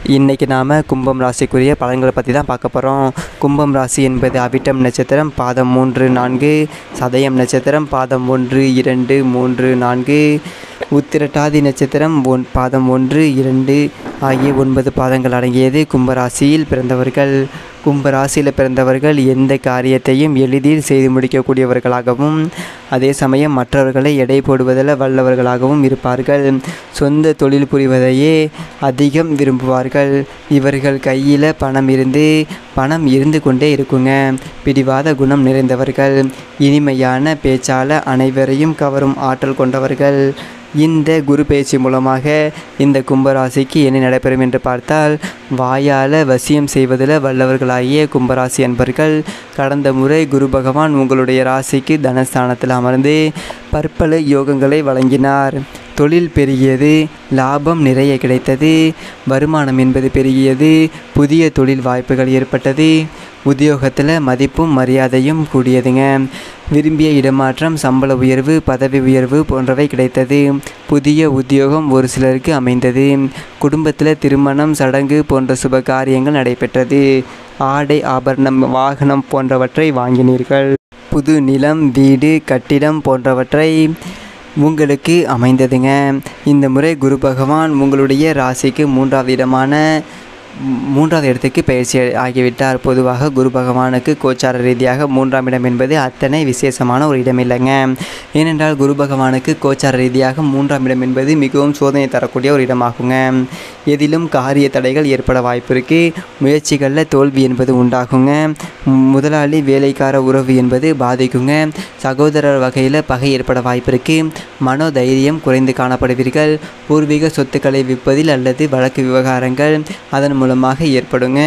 இன்றைக்கி நாம் கும்பம் ராசிக்குரிய பலன்களை பற்றி தான் பார்க்க போகிறோம் கும்பம் ராசி என்பது அவிட்டம் நட்சத்திரம் பாதம் மூன்று நான்கு சதயம் நட்சத்திரம் பாதம் ஒன்று இரண்டு மூன்று நான்கு உத்திரட்டாதி நட்சத்திரம் ஒன் பாதம் ஒன்று இரண்டு ஆகிய ஒன்பது பாதங்கள் அடங்கியது கும்பராசியில் பிறந்தவர்கள் கும்பராசியில் பிறந்தவர்கள் எந்த காரியத்தையும் எளிதில் செய்து முடிக்கக்கூடியவர்களாகவும் அதே சமயம் மற்றவர்களை எடை போடுவதில் வல்லவர்களாகவும் இருப்பார்கள் சொந்த தொழில் புரிவதையே அதிகம் விரும்புவார்கள் இவர்கள் கையில் பணம் இருந்து பணம் இருந்து கொண்டே இருக்குங்க பிடிவாத குணம் நிறைந்தவர்கள் இனிமையான பேச்சால அனைவரையும் கவரும் ஆற்றல் கொண்டவர்கள் இந்த குரு பயிற்சி மூலமாக இந்த கும்பராசிக்கு என்ன நடைபெறும் என்று பார்த்தால் வாயால் வசியம் செய்வதில் வல்லவர்களாகிய கும்பராசி அன்பர்கள் கடந்த முறை குரு பகவான் உங்களுடைய ராசிக்கு தனஸ்தானத்தில் அமர்ந்து பற்பல யோகங்களை வழங்கினார் தொழில் பெருகியது லாபம் நிறைய கிடைத்தது வருமானம் என்பது பெருகியது புதிய தொழில் வாய்ப்புகள் ஏற்பட்டது உத்தியோகத்தில் மதிப்பும் மரியாதையும் கூடியதுங்க விரும்பிய இடமாற்றம் சம்பள உயர்வு பதவி உயர்வு போன்றவை கிடைத்தது புதிய உத்தியோகம் ஒரு சிலருக்கு அமைந்தது குடும்பத்தில் திருமணம் சடங்கு போன்ற சுப காரியங்கள் நடைபெற்றது ஆடை ஆபரணம் வாகனம் போன்றவற்றை வாங்கினீர்கள் புது நிலம் வீடு கட்டிடம் போன்றவற்றை உங்களுக்கு அமைந்ததுங்க இந்த முறை குரு பகவான் உங்களுடைய ராசிக்கு மூன்றாவது இடமான மூன்றாவது இடத்துக்கு பயிற்சி ஆகிவிட்டார் பொதுவாக குரு பகவானுக்கு கோச்சார ரீதியாக மூன்றாம் இடம் என்பது அத்தனை விசேஷமான ஒரு இடம் இல்லைங்க ஏனென்றால் குரு பகவானுக்கு கோச்சார ரீதியாக மூன்றாம் இடம் என்பது மிகவும் சோதனை தரக்கூடிய ஒரு இடமாகுங்க எதிலும் காரிய தடைகள் ஏற்பட வாய்ப்பு இருக்கு முயற்சிகளில் தோல்வி என்பது உண்டாகுங்க முதலாளி வேலைக்கார உறவு என்பது பாதிக்குங்க சகோதரர் வகையில் பகை ஏற்பட வாய்ப்பு இருக்கு மனோ தைரியம் குறைந்து காணப்படுவீர்கள் பூர்வீக சொத்துக்களை விற்பதில் அல்லது வழக்கு விவகாரங்கள் அதன் மூலமாக ஏற்படுங்க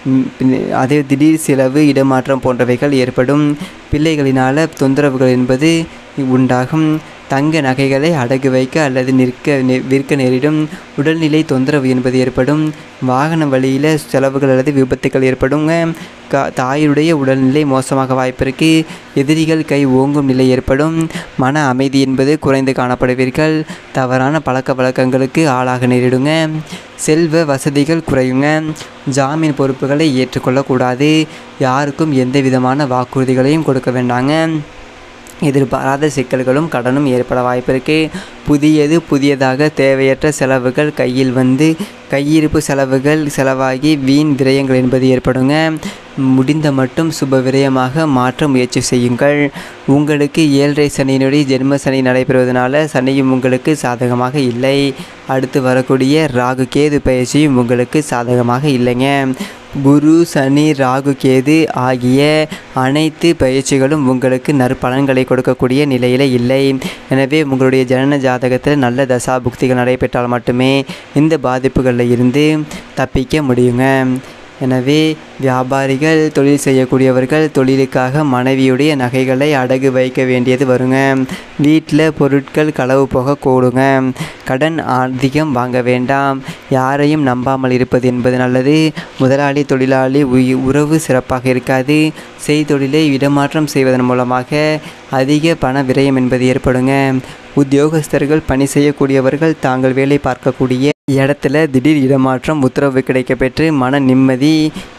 அதே திடீர் செலவு இடமாற்றம் போன்றவைகள் ஏற்படும் பிள்ளைகளினால் தொந்தரவுகள் என்பது உண்டாகும் தங்க நகைகளை அடகு வைக்க அல்லது நிற்க விற்க நேரிடும் உடல்நிலை தொந்தரவு என்பது ஏற்படும் வாகன வழியில் செலவுகள் அல்லது விபத்துக்கள் ஏற்படுங்க கா தாயுடைய உடல்நிலை மோசமாக வாய்ப்பிருக்கு எதிரிகள் கை ஓங்கும் நிலை ஏற்படும் மன அமைதி என்பது குறைந்து காணப்படுவீர்கள் தவறான பழக்க வழக்கங்களுக்கு ஆளாக நேரிடுங்க செல்வ வசதிகள் குறையுங்க ஜாமீன் பொறுப்புகளை ஏற்றுக்கொள்ளக்கூடாது யாருக்கும் எந்த விதமான வாக்குறுதிகளையும் கொடுக்க வேண்டாங்க எதிர்பாராத சிக்கல்களும் கடனும் ஏற்பட வாய்ப்பிருக்கு புதியது புதியதாக தேவையற்ற செலவுகள் கையில் வந்து கையிருப்பு செலவுகள் செலவாகி வீண் விரயங்கள் என்பது ஏற்படுங்க முடிந்த மட்டும் சுப விரயமாக மாற்ற முயற்சி செய்யுங்கள் உங்களுக்கு ஏழரை சனியினுடைய ஜென்ம சனி நடைபெறுவதனால சனியும் உங்களுக்கு சாதகமாக இல்லை அடுத்து வரக்கூடிய ராகு கேது பயிற்சியும் உங்களுக்கு சாதகமாக இல்லைங்க குரு சனி ராகு கேது ஆகிய அனைத்து பயிற்சிகளும் உங்களுக்கு நற்பலன்களை கொடுக்கக்கூடிய நிலையில் இல்லை எனவே உங்களுடைய ஜனன ஜாதகத்தில் நல்ல தசா புக்திகள் நடைபெற்றால் மட்டுமே இந்த பாதிப்புகளில் இருந்து தப்பிக்க முடியுங்க எனவே வியாபாரிகள் தொழில் செய்யக்கூடியவர்கள் தொழிலுக்காக மனைவியுடைய நகைகளை அடகு வைக்க வேண்டியது வருங்க வீட்டில் பொருட்கள் களவு போக கூடுங்க கடன் அதிகம் வாங்க வேண்டாம் யாரையும் நம்பாமல் இருப்பது என்பது நல்லது முதலாளி தொழிலாளி உறவு சிறப்பாக இருக்காது செய்தொழிலை இடமாற்றம் செய்வதன் மூலமாக அதிக பண விரயம் என்பது ஏற்படுங்க உத்தியோகஸ்தர்கள் பணி செய்யக்கூடியவர்கள் தாங்கள் வேலை பார்க்கக்கூடிய இடத்துல திடீர் இடமாற்றம் உத்தரவு கிடைக்கப்பெற்று மன நிம்மதி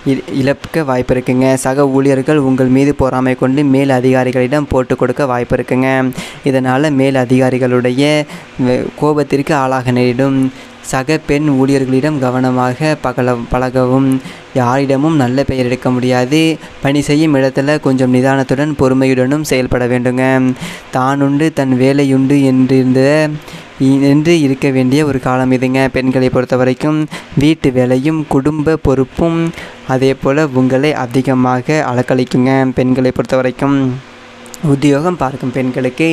இழக்க வாய்ப்பு இருக்குங்க சக ஊழியர்கள் உங்கள் மீது பொறாமை கொண்டு மேல் அதிகாரிகளிடம் போட்டு கொடுக்க வாய்ப்பு இருக்குங்க இதனால் மேல் அதிகாரிகளுடைய கோபத்திற்கு ஆளாக நேரிடும் சக பெண் ஊழியர்களிடம் கவனமாக பகல பழகவும் யாரிடமும் நல்ல பெயர் எடுக்க முடியாது பணி செய்யும் இடத்துல கொஞ்சம் நிதானத்துடன் பொறுமையுடனும் செயல்பட வேண்டுங்க தானுண்டு தன் வேலையுண்டு என்றிருந்த என்று இருக்க வேண்டிய ஒரு காலம் இதுங்க பெண்களை பொறுத்த வரைக்கும் வீட்டு வேலையும் குடும்ப பொறுப்பும் அதே போல் உங்களை அதிகமாக அலக்களிக்குங்க பெண்களை பொறுத்த வரைக்கும் உத்தியோகம் பார்க்கும் பெண்களுக்கு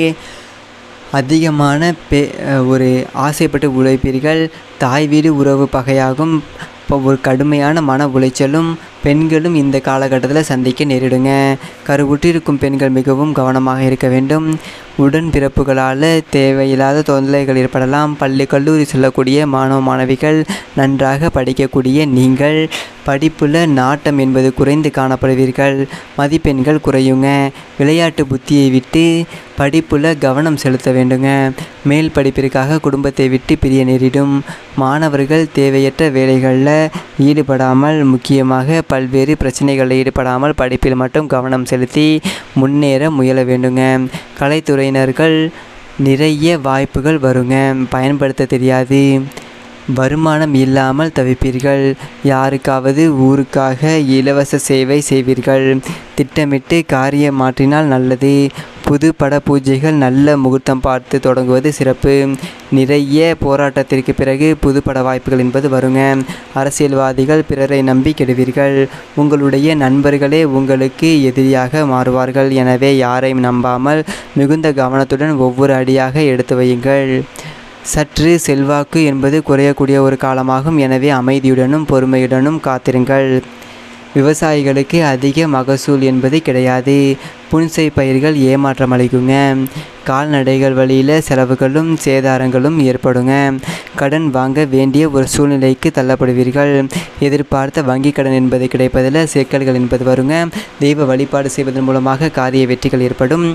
அதிகமான பே ஒரு ஆசைப்பட்டு உழைப்பீர்கள் தாய் வீடு உறவு பகையாகும் இப்போ ஒரு கடுமையான மன உளைச்சலும் பெண்களும் இந்த காலகட்டத்தில் சந்திக்க நேரிடுங்க கருவுற்றிருக்கும் பெண்கள் மிகவும் கவனமாக இருக்க வேண்டும் உடன் பிறப்புகளால் தேவையில்லாத தொல்லைகள் ஏற்படலாம் பள்ளி கல்லூரி செல்லக்கூடிய மாணவ மாணவிகள் நன்றாக படிக்கக்கூடிய நீங்கள் படிப்புல நாட்டம் என்பது குறைந்து காணப்படுவீர்கள் மதிப்பெண்கள் குறையுங்க விளையாட்டு புத்தியை விட்டு படிப்புல கவனம் செலுத்த வேண்டுங்க மேல் படிப்பிற்காக குடும்பத்தை விட்டு பிரிய நேரிடும் மாணவர்கள் தேவையற்ற வேலைகளில் ஈடுபடாமல் முக்கியமாக பல்வேறு பிரச்சனைகளில் ஈடுபடாமல் படிப்பில் மட்டும் கவனம் செலுத்தி முன்னேற முயல வேண்டுங்க கலைத்துறையினர்கள் நிறைய வாய்ப்புகள் வருங்க பயன்படுத்த தெரியாது வருமானம் இல்லாமல் தவிப்பீர்கள் யாருக்காவது ஊருக்காக இலவச சேவை செய்வீர்கள் திட்டமிட்டு காரியம் மாற்றினால் நல்லது புது பட பூஜைகள் நல்ல முகூர்த்தம் பார்த்து தொடங்குவது சிறப்பு நிறைய போராட்டத்திற்கு பிறகு புது பட வாய்ப்புகள் என்பது வருங்க அரசியல்வாதிகள் பிறரை நம்பி கெடுவீர்கள் உங்களுடைய நண்பர்களே உங்களுக்கு எதிரியாக மாறுவார்கள் எனவே யாரையும் நம்பாமல் மிகுந்த கவனத்துடன் ஒவ்வொரு அடியாக எடுத்து வையுங்கள் சற்று செல்வாக்கு என்பது குறையக்கூடிய ஒரு காலமாகும் எனவே அமைதியுடனும் பொறுமையுடனும் காத்திருங்கள் விவசாயிகளுக்கு அதிக மகசூல் என்பது கிடையாது புன்சை பயிர்கள் ஏமாற்றம் அளிக்குங்க கால்நடைகள் வழியில் செலவுகளும் சேதாரங்களும் ஏற்படுங்க கடன் வாங்க வேண்டிய ஒரு சூழ்நிலைக்கு தள்ளப்படுவீர்கள் எதிர்பார்த்த வங்கி கடன் என்பது கிடைப்பதில் சிக்கல்கள் என்பது வருங்க தெய்வ வழிபாடு செய்வதன் மூலமாக காரிய வெற்றிகள் ஏற்படும்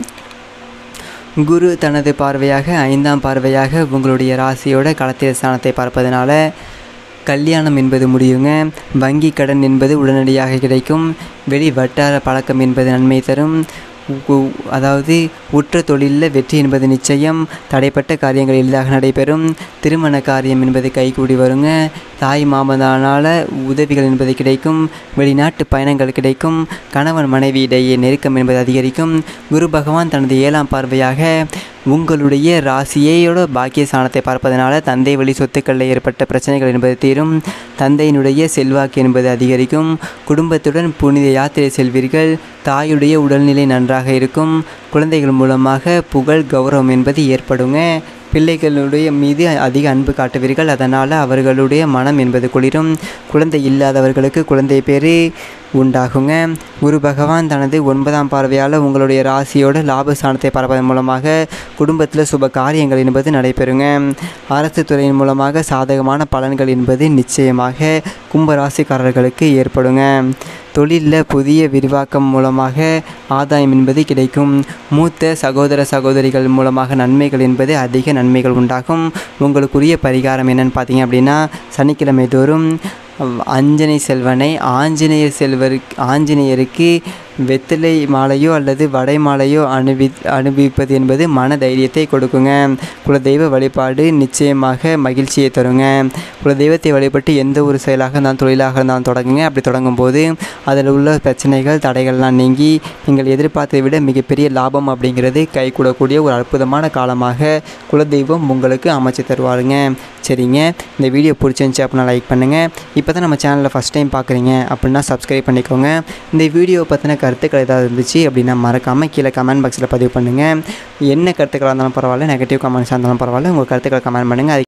குரு தனது பார்வையாக ஐந்தாம் பார்வையாக உங்களுடைய ராசியோட களத்திர ஸ்தானத்தை பார்ப்பதனால கல்யாணம் என்பது முடியுங்க வங்கி கடன் என்பது உடனடியாக கிடைக்கும் வெளி வட்டார பழக்கம் என்பது நன்மை தரும் உ- அதாவது உற்ற தொழிலில் வெற்றி என்பது நிச்சயம் தடைப்பட்ட காரியங்கள் எளிதாக நடைபெறும் திருமண காரியம் என்பது கைகூடி வருங்க தாய் மாமனானால் உதவிகள் என்பது கிடைக்கும் வெளிநாட்டு பயணங்கள் கிடைக்கும் கணவன் மனைவி இடையே நெருக்கம் என்பது அதிகரிக்கும் குரு பகவான் தனது ஏழாம் பார்வையாக உங்களுடைய ராசியையோட பாக்கிய ஸ்தானத்தை பார்ப்பதனால தந்தை வழி சொத்துக்களில் ஏற்பட்ட பிரச்சனைகள் என்பது தீரும் தந்தையினுடைய செல்வாக்கு என்பது அதிகரிக்கும் குடும்பத்துடன் புனித யாத்திரை செல்வீர்கள் தாயுடைய உடல்நிலை நன்றாக இருக்கும் குழந்தைகள் மூலமாக புகழ் கௌரவம் என்பது ஏற்படுங்க பிள்ளைகளுடைய மீது அதிக அன்பு காட்டுவீர்கள் அதனால் அவர்களுடைய மனம் என்பது குளிரும் குழந்தை இல்லாதவர்களுக்கு குழந்தை பேரு உண்டாகுங்க குரு பகவான் தனது ஒன்பதாம் பார்வையால் உங்களுடைய ராசியோட லாபஸ்தானத்தை பார்ப்பதன் மூலமாக குடும்பத்தில் சுப காரியங்கள் என்பது நடைபெறுங்க அரசு துறையின் மூலமாக சாதகமான பலன்கள் என்பது நிச்சயமாக கும்பராசிக்காரர்களுக்கு ஏற்படுங்க தொழிலில் புதிய விரிவாக்கம் மூலமாக ஆதாயம் என்பது கிடைக்கும் மூத்த சகோதர சகோதரிகள் மூலமாக நன்மைகள் என்பது அதிக நன்மைகள் உண்டாகும் உங்களுக்குரிய பரிகாரம் என்னன்னு பார்த்தீங்க அப்படின்னா சனிக்கிழமை தோறும் அஞ்சனை செல்வனை ஆஞ்சநேயர் செல்வர் ஆஞ்சநேயருக்கு வெத்திலை மாலையோ அல்லது வடை மாலையோ அணிவி அனுபவிப்பது என்பது மன தைரியத்தை கொடுக்குங்க குலதெய்வ வழிபாடு நிச்சயமாக மகிழ்ச்சியை தருங்க குலதெய்வத்தை வழிபட்டு எந்த ஒரு செயலாக இருந்தாலும் தொழிலாக இருந்தாலும் தொடங்குங்க அப்படி தொடங்கும்போது அதில் உள்ள பிரச்சனைகள் தடைகள்லாம் நீங்கி நீங்கள் எதிர்பார்த்ததை விட மிகப்பெரிய லாபம் அப்படிங்கிறது கைகூடக்கூடிய ஒரு அற்புதமான காலமாக குலதெய்வம் உங்களுக்கு அமைச்சு தருவாருங்க சரிங்க இந்த வீடியோ பிடிச்சிருந்துச்சி அப்படின்னா லைக் பண்ணுங்கள் இப்போ தான் நம்ம சேனலில் ஃபஸ்ட் டைம் பார்க்குறீங்க அப்படின்னா சப்ஸ்கிரைப் பண்ணிக்கோங்க இந்த வீடியோ பற்றின கருத்துக்கள் ஏதாவது இருந்துச்சு அப்படின்னா மறக்காமல் கீழே கமெண்ட் பாக்ஸில் பதிவு பண்ணுங்கள் என்ன கருத்துக்களாக இருந்தாலும் பரவாயில்ல நெகட்டிவ் கமெண்ட்ஸாக இருந்தாலும் பரவாயில்ல உங்கள் கருத்துக்களை கமெண்ட் பண்ணுங்கள்